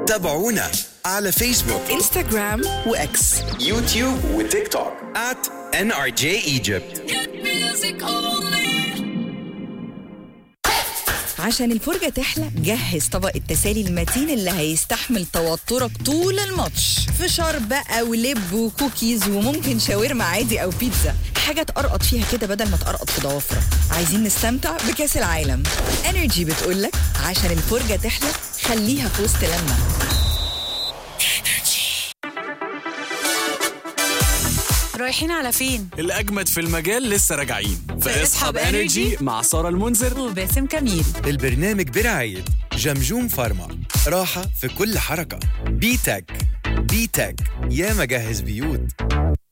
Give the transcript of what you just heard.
تابعونا على فيسبوك انستغرام واكس يوتيوب وتيك توك at NRJ Egypt عشان الفرجة تحلى جهز طبق التسالي المتين اللي هيستحمل توترك طول الماتش فشار بقى ولب وكوكيز وممكن شاورما عادي أو بيتزا حاجة تقرقط فيها كده بدل ما تقرقط في ضوافرك عايزين نستمتع بكأس العالم انرجي بتقولك عشان الفرجة تحلى خليها في وسط لمة رايحين على فين؟ الأجمد في المجال لسه راجعين في اسحب انرجي مع سارة المنذر وباسم كميل البرنامج برعاية جمجوم فارما راحة في كل حركة بي تك بي تك يا مجهز بيوت